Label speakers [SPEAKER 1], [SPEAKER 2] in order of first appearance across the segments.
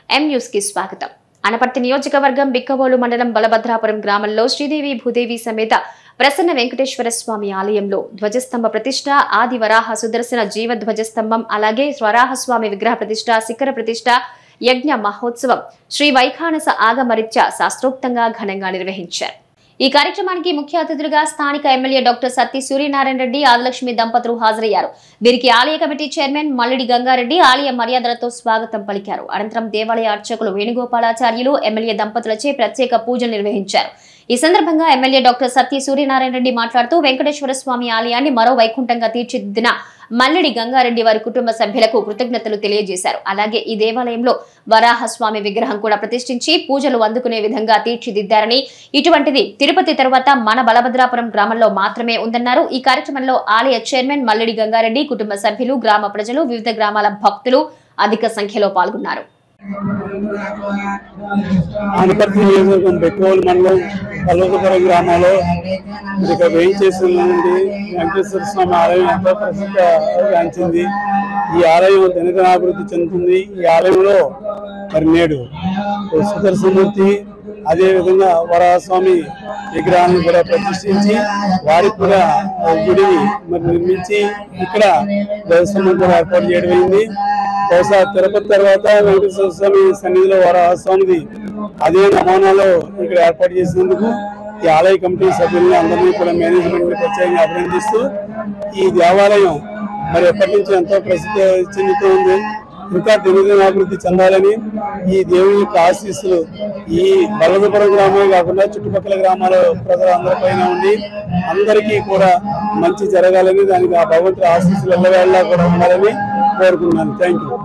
[SPEAKER 1] M news కి స్వాగతం అనపర్తి నియోజకవర్గం బిక్కవోలు మండలం బలభద్రాపురం గ్రామంలో శ్రీదేవి భూదేవి సమేత ప్రసన్న వెంకటేశ్వర స్వామి ఆలయంలో ధ్వజస్తంభ ప్రతిష్ట ఆది వరాహ సుదర్శన జీవ ధ్వజస్తంభం అలాగే వరాహ స్వామి విగ్రహ ప్రతిష్ట శిఖర ప్రతిష్ట యజ్ఞ మహోత్సవం శ్రీ వైఖానస ఆగమరిత్య శాస్త్రోక్తంగా ఘనంగా నిర్వహించారు ఈ కార్యక్రమానికి ముఖ్య అతిథులుగా స్థానిక ఎమ్మెల్యే డాక్టర్ సత్తి సూర్యనారాయణ రెడ్డి ఆదిలక్ష్మి దంపతులు హాజరయ్యారు వీరికి ఆలయ కమిటీ చైర్మన్ మల్లిడి గంగారెడ్డి ఆలయ మర్యాదలతో స్వాగతం పలికారు అనంతరం దేవాలయ అర్చకులు వేణుగోపాలాచార్యులు ఎమ్మెల్యే దంపతులచే ప్రత్యేక పూజలు నిర్వహించారు ఈ సందర్భంగా ఎమ్మెల్యే డాక్టర్ సత్య సూర్యనారాయణ రెడ్డి మాట్లాడుతూ వెంకటేశ్వర స్వామి ఆలయాన్ని మరో వైకుంఠంగా తీర్చిదిద్దిన మల్లిడి గంగారెడ్డి వారి కుటుంబ సభ్యులకు కృతజ్ఞతలు తెలియజేశారు అలాగే ఈ దేవాలయంలో వరాహ స్వామి విగ్రహం కూడా ప్రతిష్ఠించి పూజలు అందుకునే విధంగా తీర్చిదిద్దారని ఇటువంటిది తిరుపతి తరువాత మన బలభద్రాపురం గ్రామంలో మాత్రమే ఉందన్నారు ఈ కార్యక్రమంలో ఆలయ చైర్మన్ మల్లిడి గంగారెడ్డి కుటుంబ సభ్యులు గ్రామ ప్రజలు వివిధ గ్రామాల భక్తులు అధిక సంఖ్యలో పాల్గొన్నారు
[SPEAKER 2] ఆనపర్తి నియోజకవర్గం బెక్కవోలు మండలం పల్లవపురం గ్రామంలో ఇక వేయించేసినటువంటి వెంకటేశ్వర స్వామి ఆలయం ఎంతో ప్రసిద్ధిగాంచింది ఈ ఆలయం దినదినాభివృద్ధి చెందుతుంది ఈ ఆలయంలో మరి నేడు సుదర్శనమూర్తి అదే విధంగా వరాహస్వామి విగ్రహాన్ని కూడా ప్రతిష్ఠించి వారికి కూడా గుడిని మరి నిర్మించి ఇక్కడ దేవస్థానం కూడా ఏర్పాటు చేయడం అయింది బహుశా తిరుపతి తర్వాత వెంకటేశ్వర స్వామి సన్నిధిలో వరాహస్వామిది అదే నమూనాలో ఇక్కడ ఏర్పాటు చేసినందుకు ఈ ఆలయ కమిటీ సభ్యుల్ని అందరినీ కూడా మేనేజ్మెంట్ ని ప్రత్యేకంగా అభినందిస్తూ ఈ దేవాలయం మరి ఎప్పటి నుంచి ఎంతో ప్రసిద్ధి చెందుతూ ఉంది ఇంకా దినదిన అభివృద్ధి చెందాలని ఈ దేవుని యొక్క ఆశీస్సులు ఈ బలదపురం గ్రామమే కాకుండా చుట్టుపక్కల గ్రామాల ప్రజలందరిపైన ఉండి అందరికీ కూడా మంచి జరగాలని దానికి ఆ భగవంతుడి ఆశీస్సులు ఎల్లవేళ్ళ కూడా ఉండాలని కోరుకున్నాను థ్యాంక్ యూ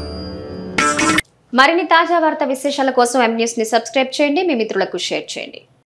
[SPEAKER 1] మరిన్ని తాజా వార్తా విశేషాల కోసం ఎం న్యూస్ ని సబ్స్క్రైబ్ చేయండి మీ మిత్రులకు షేర్ చేయండి